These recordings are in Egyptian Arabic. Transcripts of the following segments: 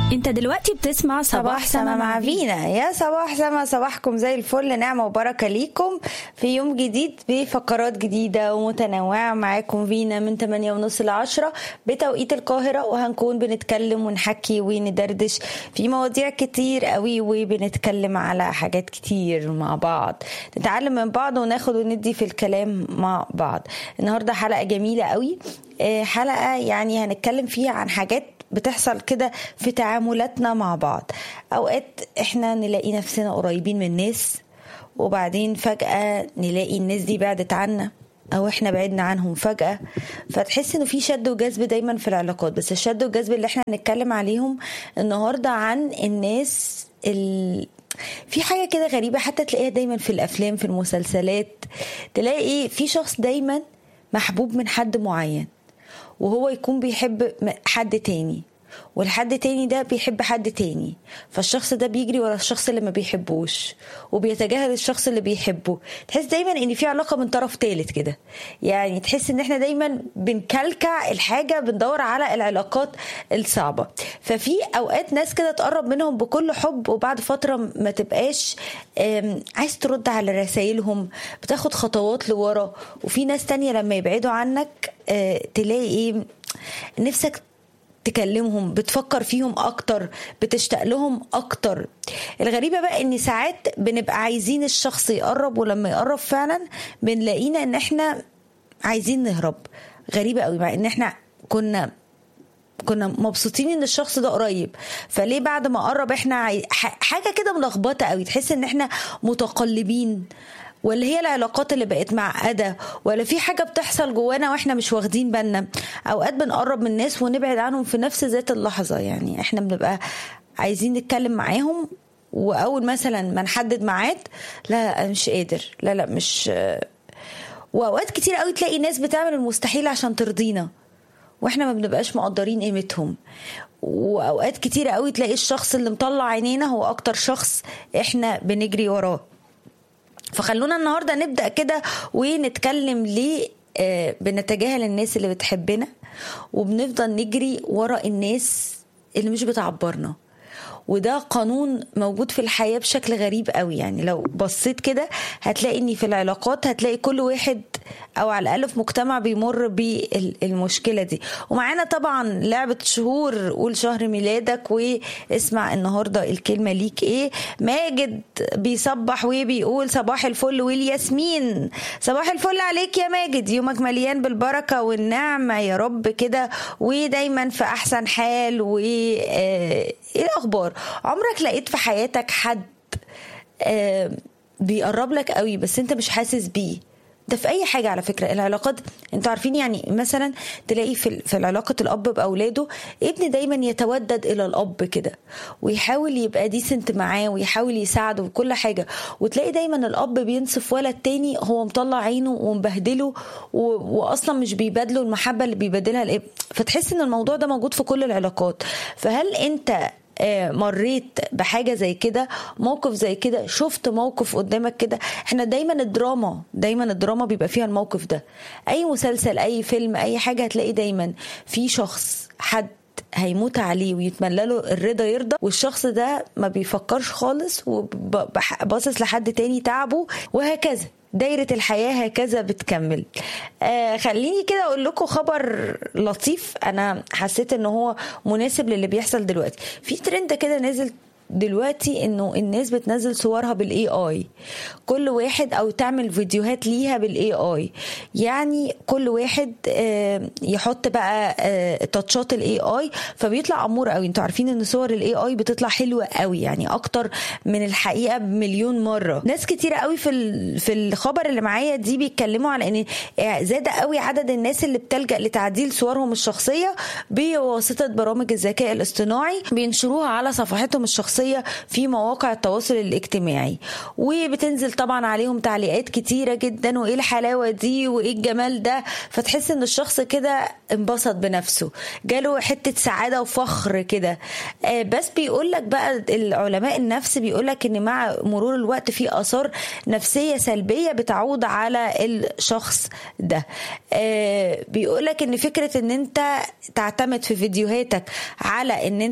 انت دلوقتي بتسمع صباح سما مع فينا يا صباح سما صباحكم زي الفل نعمة وبركة ليكم في يوم جديد بفقرات جديدة ومتنوعة معاكم فينا من 8 ونص ل 10 بتوقيت القاهرة وهنكون بنتكلم ونحكي وندردش في مواضيع كتير قوي وبنتكلم على حاجات كتير مع بعض نتعلم من بعض وناخد وندي في الكلام مع بعض النهاردة حلقة جميلة قوي آه، حلقة يعني هنتكلم فيها عن حاجات بتحصل كده في تعاملاتنا مع بعض اوقات احنا نلاقي نفسنا قريبين من ناس وبعدين فجأة نلاقي الناس دي بعدت عنا او احنا بعدنا عنهم فجأة فتحس انه في شد وجذب دايما في العلاقات بس الشد والجذب اللي احنا هنتكلم عليهم النهاردة عن الناس ال... في حاجة كده غريبة حتى تلاقيها دايما في الافلام في المسلسلات تلاقي في شخص دايما محبوب من حد معين وهو يكون بيحب حد تاني والحد تاني ده بيحب حد تاني فالشخص ده بيجري ورا الشخص اللي ما بيحبوش وبيتجاهل الشخص اللي بيحبه تحس دايما ان في علاقه من طرف تالت كده يعني تحس ان احنا دايما بنكلكع الحاجه بندور على العلاقات الصعبه ففي اوقات ناس كده تقرب منهم بكل حب وبعد فتره ما تبقاش آم، عايز ترد على رسائلهم بتاخد خطوات لورا وفي ناس تانية لما يبعدوا عنك آه، تلاقي ايه نفسك تكلمهم بتفكر فيهم اكتر بتشتاق لهم اكتر الغريبة بقى ان ساعات بنبقى عايزين الشخص يقرب ولما يقرب فعلا بنلاقينا ان احنا عايزين نهرب غريبة قوي مع ان احنا كنا كنا مبسوطين ان الشخص ده قريب فليه بعد ما قرب احنا عاي... ح- حاجه كده ملخبطه قوي تحس ان احنا متقلبين ولا هي العلاقات اللي بقت معقده ولا في حاجه بتحصل جوانا واحنا مش واخدين بالنا اوقات بنقرب من الناس ونبعد عنهم في نفس ذات اللحظه يعني احنا بنبقى عايزين نتكلم معاهم واول مثلا ما نحدد ميعاد لا لا أنا مش قادر لا لا مش واوقات كتير قوي تلاقي ناس بتعمل المستحيل عشان ترضينا واحنا ما بنبقاش مقدرين قيمتهم واوقات كتير قوي تلاقي الشخص اللي مطلع عينينا هو اكتر شخص احنا بنجري وراه فخلونا النهارده نبدا كده ونتكلم ليه آه، بنتجاهل الناس اللي بتحبنا وبنفضل نجري ورا الناس اللي مش بتعبرنا وده قانون موجود في الحياة بشكل غريب قوي يعني لو بصيت كده هتلاقي ان في العلاقات هتلاقي كل واحد او على الاقل في مجتمع بيمر بالمشكلة دي ومعانا طبعا لعبة شهور قول شهر ميلادك واسمع النهاردة الكلمة ليك ايه ماجد بيصبح وبيقول صباح الفل والياسمين صباح الفل عليك يا ماجد يومك مليان بالبركة والنعمة يا رب كده ودايما في احسن حال و آه، ايه الاخبار عمرك لقيت في حياتك حد آه، بيقرب لك قوي بس انت مش حاسس بيه ده في اي حاجه على فكره العلاقات انتوا عارفين يعني مثلا تلاقي في في علاقه الاب باولاده ابن دايما يتودد الى الاب كده ويحاول يبقى ديسنت معاه ويحاول يساعده وكل حاجه وتلاقي دايما الاب بينصف ولد تاني هو مطلع عينه ومبهدله و... واصلا مش بيبادله المحبه اللي بيبادلها الابن فتحس ان الموضوع ده موجود في كل العلاقات فهل انت آه، مريت بحاجه زي كده موقف زي كده شفت موقف قدامك كده احنا دايما الدراما دايما الدراما بيبقى فيها الموقف ده اي مسلسل اي فيلم اي حاجه هتلاقي دايما في شخص حد هيموت عليه ويتمنى له الرضا يرضى والشخص ده ما بيفكرش خالص وباصص لحد تاني تعبه وهكذا دايرة الحياة هكذا بتكمل آه خليني كده أقول لكم خبر لطيف أنا حسيت إن هو مناسب للي بيحصل دلوقتي في ترند كده نازل دلوقتي انه الناس بتنزل صورها بالاي اي كل واحد او تعمل فيديوهات ليها بالاي اي يعني كل واحد آه، يحط بقى آه، تاتشات الاي اي فبيطلع امور قوي انتوا عارفين ان صور الاي اي بتطلع حلوه قوي يعني اكتر من الحقيقه بمليون مره ناس كتيره قوي في ال- في الخبر اللي معايا دي بيتكلموا على ان آه، زاد قوي عدد الناس اللي بتلجا لتعديل صورهم الشخصيه بواسطه برامج الذكاء الاصطناعي بينشروها على صفحتهم الشخصيه في مواقع التواصل الاجتماعي وبتنزل طبعا عليهم تعليقات كتيره جدا وايه الحلاوه دي وايه الجمال ده فتحس ان الشخص كده انبسط بنفسه جاله حته سعاده وفخر كده آه، بس بيقول لك بقى العلماء النفس بيقول لك ان مع مرور الوقت في اثار نفسيه سلبيه بتعود على الشخص ده بيقول لك ان فكره ان انت تعتمد في فيديوهاتك على ان انت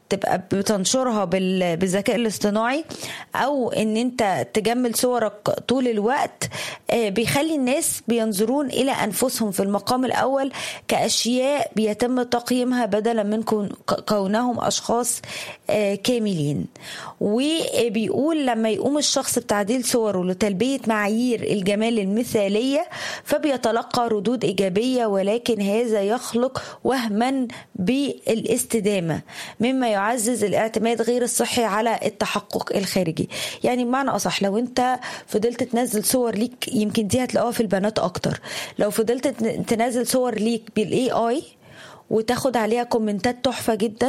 تبقى بتنشرها بالذكاء الاصطناعي او ان انت تجمل صورك طول الوقت بيخلي الناس بينظرون الى انفسهم في المقام الاول كاشياء بيتم تقييمها بدلا من كونهم اشخاص كاملين وبيقول لما يقوم الشخص بتعديل صوره لتلبيه معايير الجمال المثاليه فبيتلقى ردود ايجابيه ولكن هذا يخلق وهما بالاستدامه مما يعزز الاعتماد غير الصحي على التحقق الخارجي يعني بمعنى اصح لو انت فضلت تنزل صور ليك يمكن دي هتلاقوها في البنات اكتر لو فضلت تنزل صور ليك بالاي اي وتاخد عليها كومنتات تحفه جدا